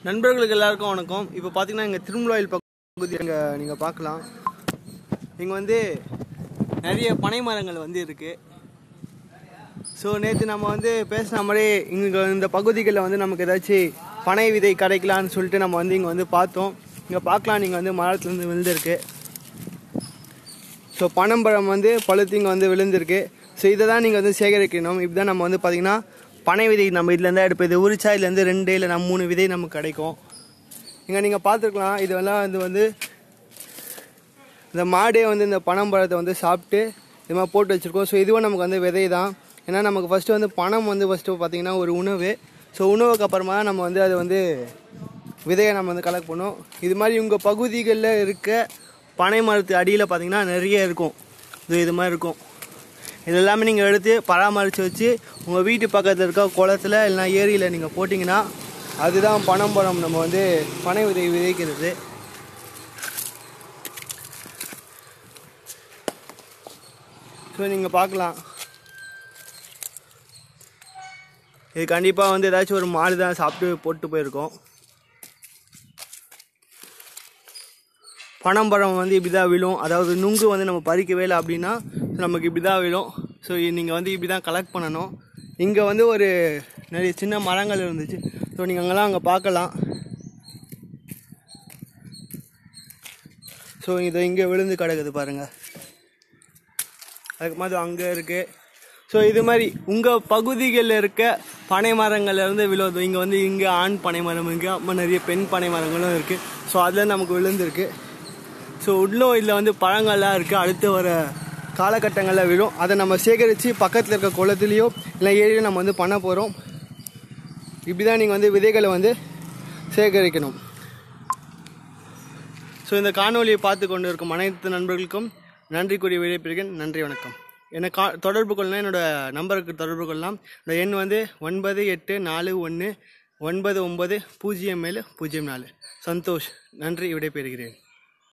நண்பர்களுக்கு எல்லாருக்கும் வணக்கம் இப்போ பார்த்தீங்கன்னா இங்கே திருமலாயில் பகுதி இங்கே நீங்கள் பார்க்கலாம் இங்கே வந்து நிறைய பனை மரங்கள் வந்து இருக்குது ஸோ நேற்று நம்ம வந்து பேசின மாதிரி இங்கே இந்த பகுதிகளில் வந்து நமக்கு ஏதாச்சும் பனை விதை கிடைக்கலான்னு சொல்லிட்டு நம்ம வந்து இங்கே வந்து பார்த்தோம் இங்கே பார்க்கலாம் நீங்கள் வந்து மரத்துலேருந்து விழுந்திருக்கு ஸோ பனம்பழம் வந்து பழுத்து இங்கே வந்து விழுந்திருக்கு ஸோ இதை தான் நீங்கள் வந்து சேகரிக்கணும் இப்படி தான் நம்ம வந்து பார்த்தீங்கன்னா பனை விதை நம்ம இதுலேருந்து எடுப்போம் இது உரிச்சா இதுலேருந்து ரெண்டு இல்லை நம்ம மூணு விதை நமக்கு கிடைக்கும் இங்கே நீங்கள் பார்த்துருக்கலாம் இதெல்லாம் வந்து வந்து இந்த மாடே வந்து இந்த பனம்பழத்தை வந்து சாப்பிட்டு இது மாதிரி போட்டு வச்சுருக்கோம் ஸோ இதுவும் நமக்கு வந்து விதை தான் ஏன்னா நமக்கு ஃபஸ்ட்டு வந்து பணம் வந்து ஃபஸ்ட்டு பார்த்தீங்கன்னா ஒரு உணவு ஸோ உணவுக்கு அப்புறமா நம்ம வந்து அதை வந்து விதையை நம்ம வந்து கலெக்ட் பண்ணோம் இது மாதிரி உங்கள் பகுதிகளில் இருக்க பனை மரத்து அடியில் பார்த்தீங்கன்னா நிறைய இருக்கும் இது இது மாதிரி இருக்கும் இது எல்லாமே நீங்கள் எடுத்து பராமரித்து வச்சு உங்கள் வீட்டு பக்கத்தில் இருக்க குளத்துல இல்லைனா ஏரியில் நீங்கள் போட்டிங்கன்னா அதுதான் பனம்பழம் நம்ம வந்து பனை விதை விதைக்கிறது ஸோ நீங்கள் பார்க்கலாம் இது கண்டிப்பாக வந்து ஏதாச்சும் ஒரு மாடு தான் சாப்பிட்டு போட்டு போயிருக்கோம் பனம்பழம் வந்து இப்படி தான் விழும் அதாவது நுங்கு வந்து நம்ம பறிக்கவே இல்லை அப்படின்னா நமக்கு இப்படி தான் விழும் ஸோ நீங்கள் வந்து இப்படி தான் கலெக்ட் பண்ணணும் இங்கே வந்து ஒரு நிறைய சின்ன மரங்கள் இருந்துச்சு ஸோ நீங்கள் அங்கெல்லாம் அங்கே பார்க்கலாம் ஸோ இது இங்கே விழுந்து கிடக்குது பாருங்கள் அதுக்கு மாதிரி அங்கே இருக்குது ஸோ இது மாதிரி உங்கள் பகுதிகளில் இருக்க பனை மரங்கள்ல இருந்து விழுது இங்கே வந்து இங்கே ஆண் பனை மரம் இருக்குது அப்புறம் நிறைய பெண் பனை மரங்களும் இருக்குது ஸோ அதில் நமக்கு விழுந்திருக்கு ஸோ இன்னும் இதில் வந்து பழங்கள்லாம் இருக்குது அடுத்து வர காலகட்டங்களில் விழும் அதை நம்ம சேகரித்து பக்கத்தில் இருக்க குளத்துலேயோ இல்லை ஏரியிலையோ நம்ம வந்து பண்ண போகிறோம் இப்படி தான் நீங்கள் வந்து விதைகளை வந்து சேகரிக்கணும் ஸோ இந்த காணொலியை பார்த்து கொண்டு இருக்கும் அனைத்து நண்பர்களுக்கும் நன்றி கூறிய விடைபெறுகிறேன் நன்றி வணக்கம் என்னை கா தொடர்பு கொள்ளலாம் என்னோட நம்பருக்கு தொடர்பு கொள்ளலாம் என்னோட எண் வந்து ஒன்பது எட்டு நாலு ஒன்று ஒன்பது ஒன்பது பூஜ்ஜியம் ஏழு பூஜ்ஜியம் நாலு சந்தோஷ் நன்றி விடைபெறுகிறேன்